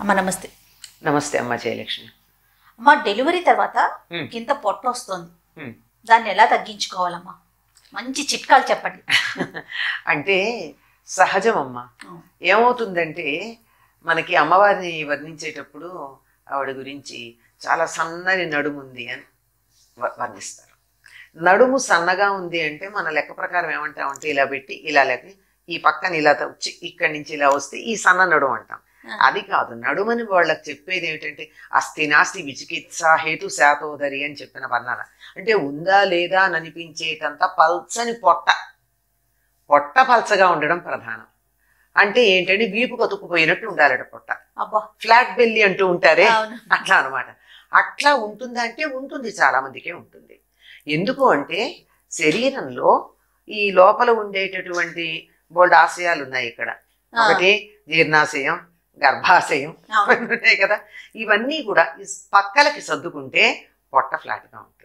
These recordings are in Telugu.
అమ్మ నమస్తే నమస్తే అమ్మ జయలక్ష్మి అమ్మ డెలివరీ తర్వాత మ్మ్. కింద పొట్ట వస్తుంది మ్మ్. దాన్ని ఎలా తగ్గించుకోవాలమ్మా మంచి చిట్కాలు చెప్పండి అంటే సహజం అమ్మ ఏమవుతుందంటే మనకి అమ్మవారిని వర్ణించేటప్పుడు ఆవిడ గురించి చాలా సన్నని నడుము ఉంది అని వ- వర్ణిస్తారు నడుము సన్నగా ఉంది అంటే మన లెక్క ప్రకారం ఏమంటామంటే ఇలా పెట్టి ఇలా లెక్క ఈ పక్కన ఇలా వచ్చి ఇక్కడి నుంచి ఇలా వస్తే ఈ సన్న నడుము అంటాం అది కాదు నడుమని వాళ్ళకి చెప్పేది ఏమిటంటే అస్థి నాస్తి విచికిత్స హేతు శాతోదరి అని చెప్పిన వర్ణన అంటే ఉందా లేదా అని అనిపించేటంత పల్చని పొట్ట పొట్ట పల్చగా ఉండడం ప్రధానం అంటే ఏంటంటే వీపు కతుక్కుపోయినట్టు ఉండాలట పొట్ట అబ్బా ఫ్లాట్ బెల్లి అంటూ ఉంటారే అవును అట్లా అనమాట అట్లా ఉంటుందా అంటే ఉంటుంది చాలా మందికే ఉంటుంది ఎందుకు అంటే శరీరంలో ఈ లోపల ఉండేటటువంటి బోల్డ్ ఆశయాలు ఉన్నాయి ఇక్కడ ఆ, ఒకటి జీర్ణాశయం గర్భాశయం అవును. ఉన్నాయి కదా ఇవన్నీ కూడా ఈ పక్కలకి సర్దుకుంటే పొట్ట ఫ్లాట్గా ఉంటుంది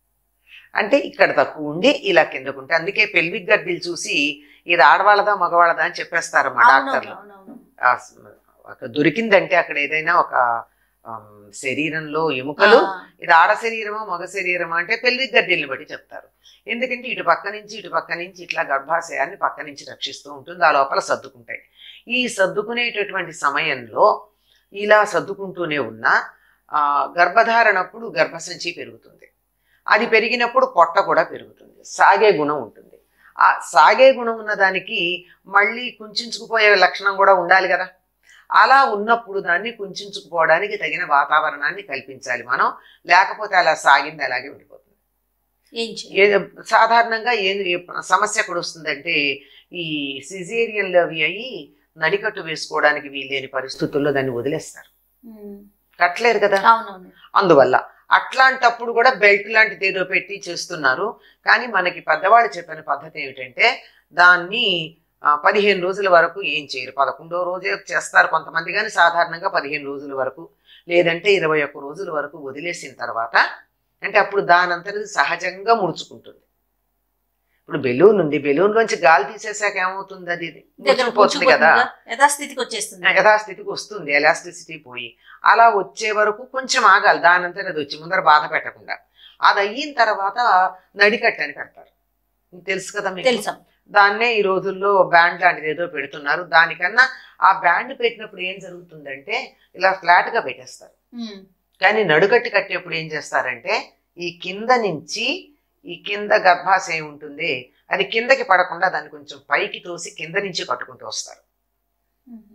అంటే ఇక్కడ తక్కువ ఉండి ఇలా కిందకుంటే అందుకే పెల్విక్ గడ్డీలు చూసి ఇది ఆడవాళ్ళదా మగవాళ్ళదా అని చెప్పేస్తారు మా అవునవును, డాక్టర్లు అవునవును. ఆ స- ఒక దొరికిందంటే అక్కడ ఏదైనా ఒక ఆమ్, శరీరంలో ఎముకలు ఆ, ఇది ఆడ శరీరమా మగ శరీరమా అంటే పెళ్లికి గడ్డీలను బట్టి చెప్తారు ఎందుకంటే ఇటు పక్క నుంచి ఇటు పక్క నుంచి ఇట్లా గర్భాశయాన్ని పక్క నుంచి రక్షిస్తూ ఉంటుంది ఆ లోపల సర్దుకుంటాయి ఈ సర్దుకునేటటువంటి సమయంలో ఇలా సర్దుకుంటూనే ఉన్న ఆ, గర్భధారణప్పుడు గర్భసంచి పెరుగుతుంది అది పెరిగినప్పుడు పొట్ట కూడా పెరుగుతుంది సాగే గుణం ఉంటుంది ఆ సాగే గుణం ఉన్నదానికి మళ్ళీ కుంచుకుపోయే లక్షణం కూడా ఉండాలి కదా అలా ఉన్నప్పుడు దాన్ని కుంచుకుపోవడానికి తగిన వాతావరణాన్ని కల్పించాలి మనం లేకపోతే అలా సాగింది అలాగే ఉండిపోతుంది ఏం చేయాలి ఏ సాధారణంగా ఏం ఏ సమస్య ఎక్కడ వస్తుందంటే ఈ సిజేరియన్లు అవి అయ్యి నడికట్టు వేసుకోవడానికి వీల్లేని పరిస్థితుల్లో దాన్ని వదిలేస్తారు మ్మ్. కట్టలేరు కదా అవునవును అందువల్ల అట్లాంటప్పుడు కూడా బెల్ట్ లాంటిది ఏదో పెట్టి చేస్తున్నారు కానీ మనకి పెద్దవాళ్ళు చెప్పిన పద్ధతి ఏమిటంటే దాన్ని ఆ, పదిహేను రోజుల వరకు ఏం చేయరు పదకొండో రోజే చేస్తారు కొంతమంది కానీ సాధారణంగా పదిహేను రోజుల వరకు లేదంటే ఇరవై ఒక్క రోజుల వరకు వదిలేసిన తర్వాత అంటే అప్పుడు దానంతటి సహజంగా ముడుచుకుంటుంది ఇప్పుడు బెలూన్ ఉంది బెలూన్ లోంచి గాలి తీసేసాక ఏమవుతుంది అది దగ్గర ముడుచుకుపోతుంది కదా కూర్చుపోతుందిగా, యథాస్థితికి వచ్చేస్తుంది యథాస్థితికి వస్తుంది ఎలాస్టిసిటీ పోయి అలా వచ్చే వరకు కొంచెం ఆగాలి దానంతా అది వచ్చి ముందర బాధ పెట్టకుండా అది అయిన తర్వాత నడికట్టని కడతారు మీకు తెలుసు కదా మీకు తెలుసా దాన్నే ఈ రోజుల్లో బ్యాండ్ లాంటిది ఏదో పెడుతున్నారు దానికన్నా ఆ బ్యాండ్ పెట్టినప్పుడు ఏం జరుగుతుందంటే ఇలా ఫ్లాట్ గా పెట్టేస్తారు మ్మ్. కానీ నడుకట్టి కట్టేప్పుడు ఏం చేస్తారంటే ఈ కింద నుంచి ఈ కింద గర్భాశయం ఉంటుంది అది కిందకి పడకుండా దాన్ని కొంచెం పైకి తోసి కింద నుంచి కట్టుకుంటూ వస్తారు మ్మ్.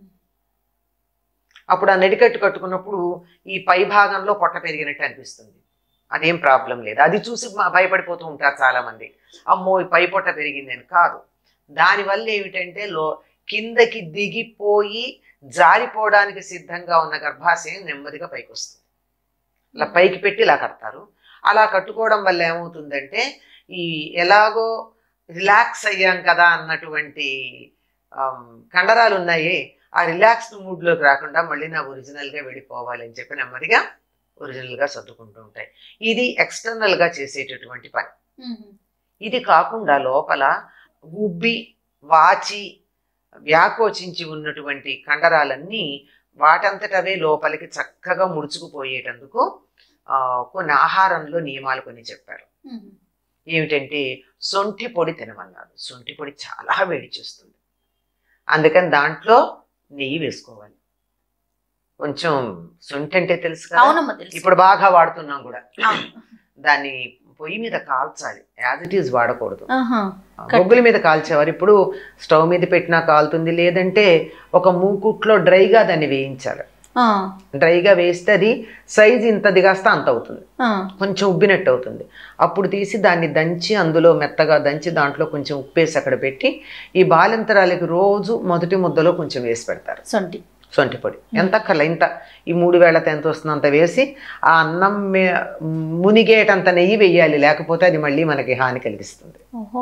అప్పుడు ఆ నడికట్టు కట్టుకున్నప్పుడు ఈ పై భాగంలో పొట్ట పెరిగినట్టు అనిపిస్తుంది అదేం ప్రాబ్లం లేదు అది చూసి మా- భయపడిపోతూ ఉంటారు చాలా మంది అమ్మో ఈ పై పొట్ట పెరిగిందని కాదు దానివల్ల ఏమిటంటే లో కిందకి దిగిపోయి జారిపోవడానికి సిద్ధంగా ఉన్న గర్భాశయం నెమ్మదిగా పైకి వస్తుంది ఇలా పైకి పెట్టి ఇలా కడతారు అలా కట్టుకోవడం వల్ల ఏమవుతుందంటే ఈ ఎలాగో రిలాక్స్ అయ్యాం కదా అన్నటువంటి ఆమ్, కండరాలు ఉన్నాయి ఆ రిలాక్స్డ్ మూడ్లోకి రాకుండా మళ్ళీ నా ఒరిజినల్గా వెళ్ళిపోవాలి అని చెప్పి నెమ్మదిగా ఒరిజినల్గా సర్దుకుంటూ ఉంటాయి ఇది ఎక్స్టర్నల్గా చేసేటటువంటి పని మ్మ్. ఇది కాకుండా లోపల ఉబ్బి వాచి వ్యాకోచించి ఉన్నటువంటి కండరాలన్నీ వాటంతటవే లోపలికి చక్కగా ముడుచుకుపోయేటందుకు ఆ, కొన్ని ఆహారంలో నియమాలు కొన్ని చెప్పారు మ్మ్. ఏమిటంటే సొంఠి పొడి తినమన్నారు సొంఠి పొడి చాలా వేడి చేస్తుంది అందుకని దాంట్లో నెయ్యి వేసుకోవాలి కొంచెం సొంఠి అంటే తెలుసు కదా అవునమ్మా తెలుసు ఇప్పుడు బాగా వాడుతున్నాం కూడా అవును. దాన్ని పొయ్యి మీద కాల్చాలి యాజ్ ఇట్ ఈజ్ వాడకూడదు ఆహా. బొగ్గుల మీద కాల్చేవారు ఇప్పుడు స్టవ్ మీద పెట్టినా కాలుతుంది లేదంటే ఒక మూకుట్లో డ్రైగా దాన్ని వేయించాలి ఆ. డ్రైగా వేస్తే అది సైజ్ ఇంతది కాస్త అంత అవుతుంది ఆ. కొంచెం ఉబ్బినట్టు అవుతుంది అప్పుడు తీసి దాన్ని దంచి అందులో మెత్తగా దంచి దాంట్లో కొంచెం ఉప్పేసి అక్కడ పెట్టి ఈ బాలింతరాలకి రోజు మొదటి ముద్దలో కొంచెం వేసి పెడతారు సొంటి సొంటి పొడి ఎంత కల ఇంత ఈ మూడు వేళతో ఎంత వస్తుందో అంత వేసి ఆ అన్నం మే- మునిగేటంత నెయ్యి వేయాలి లేకపోతే అది మళ్ళీ మనకి హాని కలిగిస్తుంది ఓహో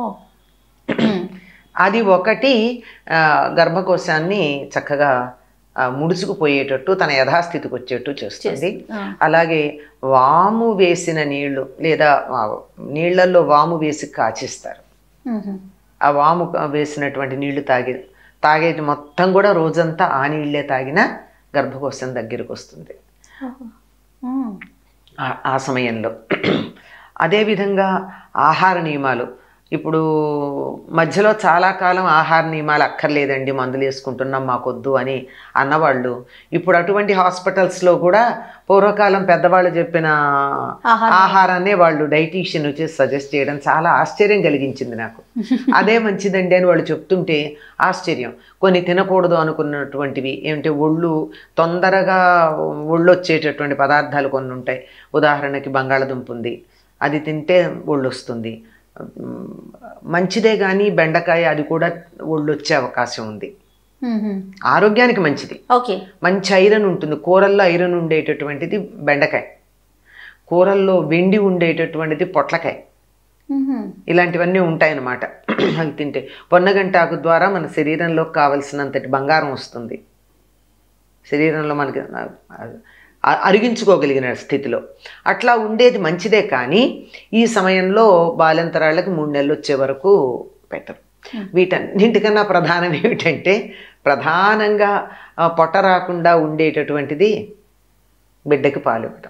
అది ఒకటి ఆ, గర్భకోశాన్ని చక్కగా ఆ, ముడుచుకుపోయేటట్టు తన యథాస్థితికి వచ్చేట్టు చేస్తుంది ఆ. అలాగే వాము వేసిన నీళ్లు లేదా ఆ, నీళ్లలో వాము వేసి కాచిస్తారు మ్మ్. ఆ వాము వేసినటువంటి నీళ్లు తాగి తాగేది మొత్తం కూడా రోజంతా ఆ నీళ్ళే తాగినా గర్భకోశం దగ్గరికి వస్తుంది ఉమ్. ఆ- ఆ సమయంలో అదేవిధంగా ఆహార నియమాలు ఇప్పుడు మధ్యలో చాలా కాలం ఆహార నియమాలు అక్కర్లేదండి మందులు వేసుకుంటున్నాం మాకొద్దు అని అన్నవాళ్ళు ఇప్పుడు అటువంటి హాస్పిటల్స్లో కూడా పూర్వకాలం పెద్దవాళ్ళు చెప్పిన ఆహారం. ఆహారాన్నే వాళ్ళు డైటీషియన్ వచ్చి సజెస్ట్ చేయడం చాలా ఆశ్చర్యం కలిగించింది నాకు అదే మంచిదండి అని వాళ్ళు చెప్తుంటే ఆశ్చర్యం కొన్ని తినకూడదు అనుకున్నటువంటివి ఏమిటి ఒళ్ళు తొందరగా ఒళ్ళు వచ్చేటటువంటి పదార్థాలు కొన్ని ఉంటాయి ఉదాహరణకి బంగాళదుంప ఉంది అది తింటే ఒళ్ళు వస్తుంది ఉమ్, మంచిదే కానీ బెండకాయ అది కూడా ఒళ్ళు వచ్చే అవకాశం ఉంది ఉహుం. ఆరోగ్యానికి మంచిది ఓకే మంచి ఐరన్ ఉంటుంది కూరల్లో ఐరన్ ఉండేటటువంటిది బెండకాయ కూరల్లో వెండి ఉండేటటువంటిది పొట్లకాయ ఉహుం. ఇలాంటివన్నీ ఉంటాయన్నమాట అవి తింటే పొన్నగంటాకు ద్వారా మన శరీరంలోకి కావలసినంతటి బంగారం వస్తుంది శరీరంలో మనకి ఆ- అరిగించుకోగలిగిన స్థితిలో అట్లా ఉండేది మంచిదే కానీ ఈ సమయంలో బాల్యంతరాళ్ళకి మూడు నెలలు వచ్చే వరకు పెట్టరు వీటన్నింటికన్నా ప్రధానం ఏమిటంటే ప్రధానంగా ఆ, పొట్ట రాకుండా ఉండేటటువంటిది బిడ్డకి పాలు ఇవ్వటం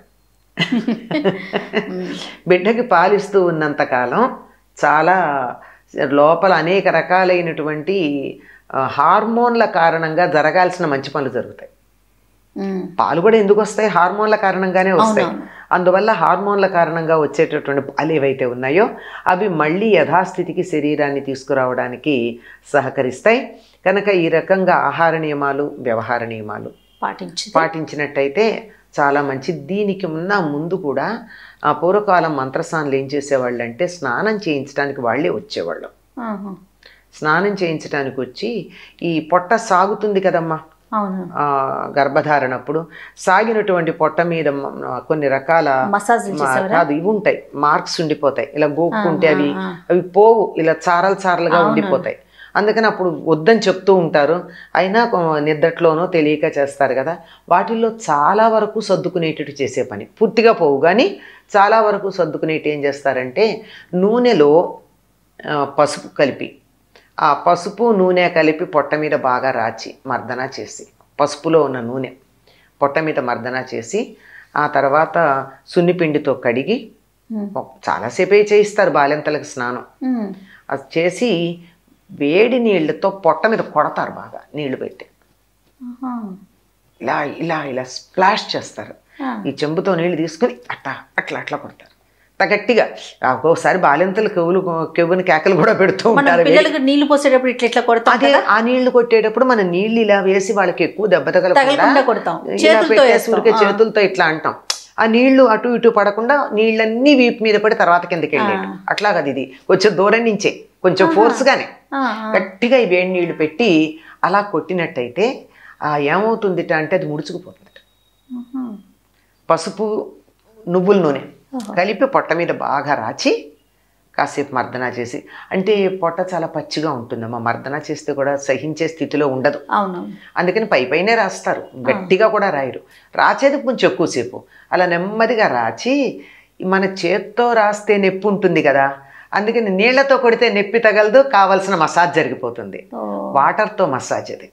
బిడ్డకి పాలిస్తూ ఉన్నంతకాలం చాలా లోపల అనేక రకాలైనటువంటి ఆ, హార్మోన్ల కారణంగా జరగాల్సిన మంచి పనులు జరుగుతాయి ఉమ్. పాలు కూడా ఎందుకు వస్తాయి హార్మోన్ల కారణంగానే వస్తాయి అవునవును. అందువల్ల హార్మోన్ల కారణంగా వచ్చేటటువంటి పాలు ఏవైతే ఉన్నాయో అవి మళ్ళీ యథాస్థితికి శరీరాన్ని తీసుకురావడానికి సహకరిస్తాయి కనుక ఈ రకంగా ఆహార నియమాలు వ్యవహార నియమాలు పాటించు పాటించినట్టయితే చాలా మంచి దీనికి ఉన్న ముందు కూడా ఆ పూర్వకాలం మంత్రస్నానాలు ఏం చేసేవాళ్ళు అంటే స్నానం చేయించడానికి వాళ్ళే వచ్చేవాళ్ళు ఆహా. స్నానం చేయించడానికి వచ్చి ఈ పొట్ట సాగుతుంది కదమ్మా అవును ఆ, గర్భధారణప్పుడు సాగినటువంటి పొట్ట మీద మ- కొన్ని రకాల మసాజ్ మా- చేసేవారా కాదు ఇవి ఉంటాయి మార్క్స్ ఉండిపోతాయి ఇలా గోక్కుంటే అవి ఆ, ఆ. అవి పోవు ఇలా చారలు చారలుగా ఉండిపోతాయి అందుకని అప్పుడు వద్దని చెప్తూ ఉంటారు అయినా కొ- నిద్దట్లోనో తెలియక చేస్తారు కదా వాటిల్లో చాలా వరకు సర్దుకునేటట్టు చేసే పని పూర్తిగా పోవు కానీ చాలా వరకు సర్దుకునేటి ఏం చేస్తారంటే నూనెలో ఆ, పసుపు కలిపి ఆ పసుపు నూనె కలిపి పొట్ట మీద బాగా రాచి మర్దన చేసి పసుపులో ఉన్న నూనె పొట్ట మీద మర్దన చేసి ఆ తర్వాత సున్నిపిండితో కడిగి ఉమ్. చాలాసేపే చేయిస్తారు బాలెంతలకు స్నానం ఉమ్. అది చేసి వేడి నీళ్ళతో పొట్ట మీద కొడతారు బాగా నీళ్లు పెట్టి ఆహా. ఇలా ఇలా ఇలా స్ప్లాష్ చేస్తారు ఆ. ఈ చెంబుతో నీళ్లు తీసుకుని అట్లా అట్లా అట్లా కొడతారు అంత గట్టిగా ఆ, ఒక్కోసారి బాలెంతలు కెవ్వులు కెవ్వుని కేకలు కూడా పెడుతూ మనం ఉంటారు పిల్లలకు నీళ్లు పోసేటప్పుడు ఇట్లా ఇట్లా కొడతాం అదే ఆ నీళ్లు కొట్టేటప్పుడు మనం నీళ్లు ఇలా వేసి వాళ్ళకి ఎక్కువ దెబ్బ తగలకుండా తగలకుండా కొడతాం ఇలా చేతులతో పెట్టేసి వేస్తాం ఊరికే ఆ. చేతులతో ఇట్లా అంటాం ఆ నీళ్లు అటు ఇటు పడకుండా నీళ్ళన్నీ వీపు మీద పడి తర్వాత కిందకి వెళ్ళేటు అట్లా కదా ఇది కొంచెం దూరం నుంచే కొంచెం ఫోర్స్ గానే ఆ, ఆ. గట్టిగా ఈ వేడి నీళ్లు పెట్టి అలా కొట్టినట్టయితే ఆ ఏమవుతుందిట అంటే అది ముడుచుకుపోతుంది ఆహా. పసుపు నువ్వుల నూనె కలిపి పొట్ట మీద బాగా రాచి కాసేపు మర్దన చేసి అంటే పొట్ట చాలా పచ్చిగా ఉంటుందమ్మా మర్దన చేస్తే కూడా సహించే స్థితిలో ఉండదు అవునవును అందుకని పై పైనే రాస్తారు గట్టిగా కూడా రాయరు రాచేది కొంచెం ఎక్కువసేపు అలా నెమ్మదిగా రాచి మన చేత్తో రాస్తే నొప్పి ఉంటుంది కదా అందుకని నీళ్లతో కొడితే నొప్పి తగలదు కావలసిన మసాజ్ జరిగిపోతుంది ఓ. వాటర్తో మసాజ్ అది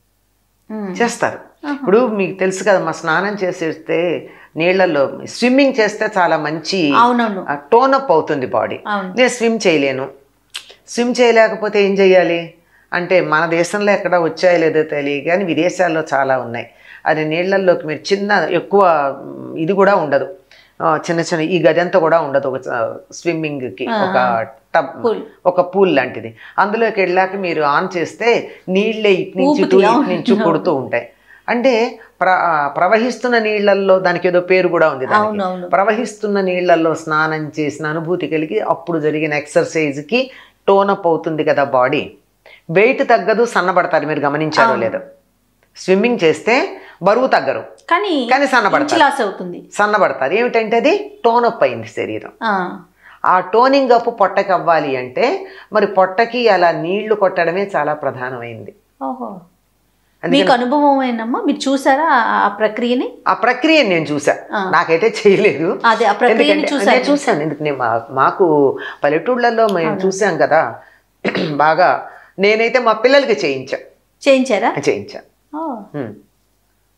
ఉమ్. చేస్తారు ఇప్పుడు మీకు తెలుసు కదా మా స్నానం చేసేస్తే నీళ్ళల్లో స్విమ్మింగ్ చేస్తే చాలా మంచి అవునవును టోన్ అప్ అవుతుంది బాడీ అవును నేను స్విమ్ చేయలేను స్విమ్ చేయలేకపోతే ఏం చేయాలి అంటే మన దేశంలో ఎక్కడ వచ్చాయో లేదో తెలియదు కానీ విదేశాల్లో చాలా ఉన్నాయి అది నీళ్ళల్లోకి మీరు చిన్న ఎక్కువ మ్, ఇది కూడా ఉండదు ఆ, చిన్న చిన్న ఈ గది అంతా కూడా ఉండదు ఒక స్విమ్మింగ్కి ఒక టబ్ Pool. ఒక పూల్ లాంటిది అందులోకి వెళ్ళాక మీరు ఆన్ చేస్తే నీళ్ళే ఇటు నుంచి ఇటు ఊపుతాయి, ఇటు నుంచి కొడుతూ ఉంటాయి అంటే ప్ర ఆ, ప్రవహిస్తున్న నీళ్ళల్లో దానికి ఏదో పేరు కూడా ఉంది దానికి అవునవును ప్రవహిస్తున్న నీళ్ళల్లో స్నానం చేసిన అనుభూతి కలిగి అప్పుడు జరిగిన ఎక్సర్సైజ్కి టోన్ అప్ అవుతుంది కదా బాడీ వెయిట్ తగ్గదు సన్నబడతారు మీరు గమనించారో లేదో స్విమ్మింగ్ చేస్తే బరువు తగ్గరు కానీ కానీ సన్నబడతారు లాస్ అవుతుంది సన్నబడతారు ఏమిటంటే అది టోన్ అప్ అయింది శరీరం ఆ. ఆ టోనింగ్ అప్ పొట్టకి అవ్వాలి అంటే మరి పొట్టకి అలా నీళ్లు కొట్టడమే చాలా ప్రధానమైంది ఓహో అందుకని మీకు అనుభవం ఏంటమ్మా మీరు చూసారా ఆ- ఆ ప్రక్రియని ఆ ప్రక్రియను నేను చూసా ఆ. నాకైతే చేయలేదు అదే ఆ ప్రక్రియని ఎందుకంటే చూసారు నేను చూశాను ఎందుకు నేను మా- మాకు పల్లెటూళ్ళల్లో మేము చూసాం కదా బాగా నేనైతే మా పిల్లలకి చేయించా చేయించారా చేయించా ఓ. ఉమ్.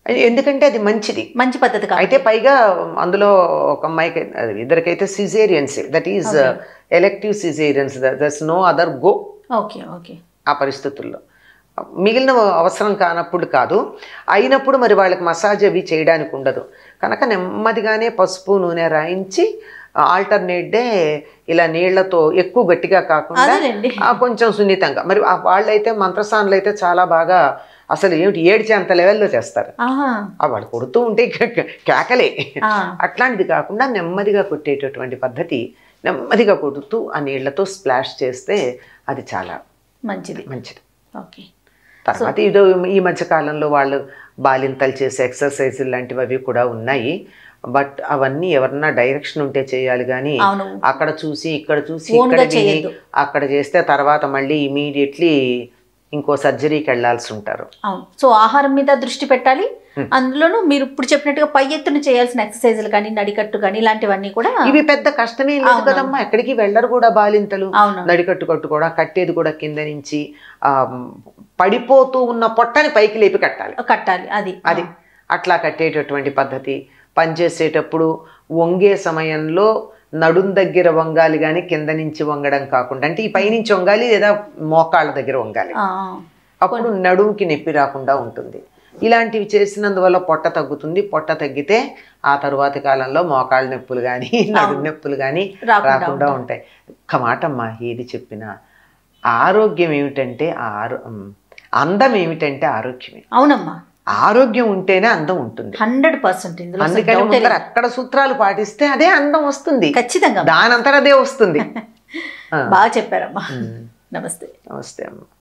ఎందుకంటే అది మంచిది మంచి పద్ధతి కాదు అయితే పైగా అందులో ఒక అమ్మాయికి అది ఇద్దరికైతే caesareans that is elective caesareans that's no other go okay okay ఆ పరిస్థితుల్లో మిగిలిన అవసరం కానప్పుడు కాదు అయినప్పుడు మరి వాళ్ళకి మసాజ్ అవి చేయడానికి ఉండదు కనుక నెమ్మదిగానే పసుపు నూనె రాయించి ఆల్టర్నేట్ డే ఇలా నీళ్లతో ఎక్కువ గట్టిగా కాకుండా అదేలేండి ఆ, కొంచెం సున్నితంగా మరి ఆ వాళ్ళైతే మంత్రసానులు అయితే చాలా బాగా అసలు ఏమిటి ఏడ్చే అంత లెవెల్లో చేస్తారు ఆహా ఆ వాళ్ళు కొడుతూ ఉంటే కే- కే- కేకలే ఆ, అట్లాంటిది కాకుండా నెమ్మదిగా కొట్టేటటువంటి పద్ధతి నెమ్మదిగా కొడుతూ ఆ నీళ్లతో స్ప్లాష్ చేస్తే అది చాలా మంచిది మంచిది ఓకే తర్వాత ఇదో ఈ మధ్య కాలంలో వాళ్ళు బాలింతలు చేసే ఎక్సర్సైజులు లాంటివి అవి కూడా ఉన్నాయి బట్ అవన్నీ ఎవరన్నా డైరెక్షన్ ఉంటే చేయాలి కానీ అవును అక్కడ చూసి ఇక్కడ చూసి Own ఇక్కడ గా విని చేయొద్దు. అక్కడ చేస్తే తర్వాత మళ్ళీ ఇమీడియట్లీ ఇంకో సర్జరీకి వెళ్ళాల్సి ఉంటారు అవును సో ఆహారం మీద దృష్టి పెట్టాలి అందులోనూ మీరు ఇప్పుడు చెప్పినట్టుగా పై ఎత్తున చేయాల్సిన ఎక్సర్సైజులు కానీ నడికట్టు కానీ ఇలాంటివన్నీ కూడా ఇవి పెద్ద కష్టమే లేదు అవును. కదమ్మా ఎక్కడికి వెళ్ళరు కూడా బాలింతలు అవును నడికట్టు కట్టు కూడా కట్టేది కూడా కింద నుంచి ఆ పడిపోతూ ఉన్న పొట్టని పైకి లేపి కట్టాలి కట్టాలి అది అది అట్లా కట్టేటటువంటి పద్ధతి పనిచేసేటప్పుడు వంగే సమయంలో నడుం దగ్గర వంగాలి కానీ కింద నుంచి వంగడం కాకుండా అంటే ఈ పైనుంచి వంగాలి లేదా మోకాళ్ళ దగ్గర వంగాలి ఆ, అప్పుడు నడుముకి నొప్పి రాకుండా ఉంటుంది ఇలాంటివి చేసినందువల్ల పొట్ట తగ్గుతుంది పొట్ట తగ్గితే ఆ తరువాతి కాలంలో మోకాళ్ళ నొప్పులు కానీ నడుము నొప్పులు కానీ రాకుండా రాకుండా ఉంటాయి ఒక్క మాట అమ్మా ఏది చెప్పినా ఆరోగ్యం ఏమిటంటే ఆరో ఉమ్, అందం ఏమిటంటే ఆరోగ్యమే అవునమ్మా ఆరోగ్యం ఉంటేనే అందం ఉంటుంది హండ్రెడ్ పర్సెంట్ ఇందులో అసలు అందుకని doubt ఏ ముందర లేదు. అక్కడ సూత్రాలు పాటిస్తే అదే అందం వస్తుంది ఖచ్చితంగా దానంతట అదే వస్తుంది ఆ, బాగా చెప్పారమ్మా ఉమ్, నమస్తే నమస్తే అమ్మ